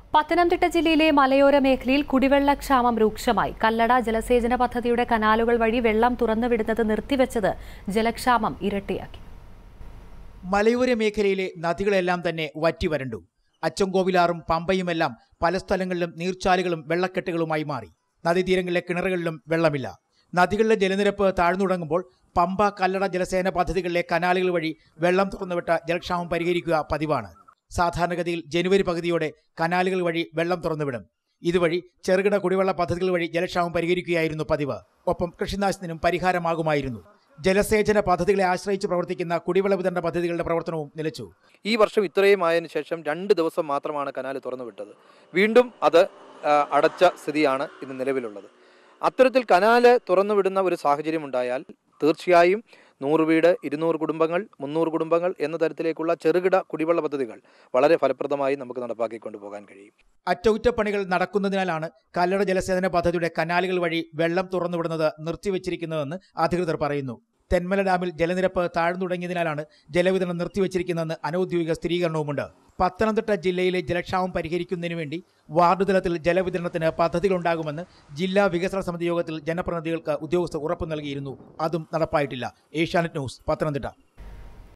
പത്തനംതിട്ട ജില്ലയിലെ മലയോര മേഖലയിൽ കുടിവെള്ളക്ഷാമം രൂക്ഷമായി കല്ലട ജലസേചന പദ്ധതിയുടെ കനാലുകൾ വഴി വെള്ളം തുറന്നുവിടുന്നത് നിർത്തിവെച്ചത് ജലക്ഷാമം ഇരട്ടിയാക്കി മലയോര മേഖലയിലെ നദികളെല്ലാം തന്നെ വറ്റിവരണ്ടു അച്ചൻകോവിലാറും പമ്പയുമെല്ലാം പല സ്ഥലങ്ങളിലും നീർച്ചാലുകളും വെള്ളക്കെട്ടുകളുമായി മാറി നദീതീരങ്ങളിലെ കിണറുകളിലും വെള്ളമില്ല നദികളിലെ ജലനിരപ്പ് താഴ്ന്നു തുടങ്ങുമ്പോൾ പമ്പ കല്ലട ജലസേന പദ്ധതികളിലെ കനാലുകൾ വഴി വെള്ളം തുറന്നുവിട്ട ജലക്ഷാമം പരിഹരിക്കുക പതിവാണ് സാധാരണഗതിയിൽ ജനുവരി പകുതിയോടെ കനാലുകൾ വഴി വെള്ളം തുറന്നുവിടും ഇതുവഴി ചെറുകിട കുടിവെള്ള പദ്ധതികൾ വഴി ജലക്ഷാമം പരിഹരിക്കുകയായിരുന്നു പതിവ് ഒപ്പം കൃഷിനാശത്തിനും പരിഹാരമാകുമായിരുന്നു ജലസേചന പദ്ധതികളെ ആശ്രയിച്ച് പ്രവർത്തിക്കുന്ന കുടിവെള്ള വിതരണ പദ്ധതികളുടെ പ്രവർത്തനവും നിലച്ചു ഈ വർഷം ഇത്രയും ആയതിനു ശേഷം രണ്ട് ദിവസം മാത്രമാണ് കനാൽ തുറന്നു വിട്ടത് വീണ്ടും അത് ആ, അടച്ച സ്ഥിതിയാണ് ഇന്ന് നിലവിലുള്ളത് അത്തരത്തിൽ കനാല് തുറന്നു വിടുന്ന ഒരു സാഹചര്യം ഉണ്ടായാൽ തീർച്ചയായും നൂറ് വീട് ഇരുന്നൂറ് കുടുംബങ്ങൾ മുന്നൂറ് കുടുംബങ്ങൾ എന്ന തരത്തിലേക്കുള്ള ചെറുകിട കുടിവെള്ള പദ്ധതികൾ വളരെ ഫലപ്രദമായി നമുക്ക് നടപ്പാക്കിക്കൊണ്ടു പോകാൻ കഴിയും അറ്റകുറ്റപ്പണികൾ നടക്കുന്നതിനാലാണ് കല്ലട ജലസേചന പദ്ധതിയുടെ കനാലുകൾ വഴി വെള്ളം തുറന്നുവിടുന്നത് നിർത്തിവച്ചിരിക്കുന്നതെന്ന് അധികൃതർ പറയുന്നു തെന്മല ഡാമിൽ ജലനിരപ്പ് താഴ്ന്നു തുടങ്ങിയതിനാലാണ് ജലവിതരണം നിർത്തിവച്ചിരിക്കുന്നതെന്ന് അനൌദ്യോഗിക സ്ഥിരീകരണവുമുണ്ട് പത്തനംതിട്ട ജില്ലയിലെ ജലക്ഷാമം പരിഹരിക്കുന്നതിനു വേണ്ടി വാർഡ് തലത്തിൽ ജലവിതരണത്തിന് പദ്ധതികളുണ്ടാകുമെന്ന് ജില്ലാ വികസന സമിതി യോഗത്തിൽ ജനപ്രതിനിധികൾക്ക് ഉദ്യോഗസ്ഥർ ഉറപ്പു നൽകിയിരുന്നു അതും നടപ്പായിട്ടില്ല ഏഷ്യാനെറ്റ് ന്യൂസ് പത്തനംതിട്ട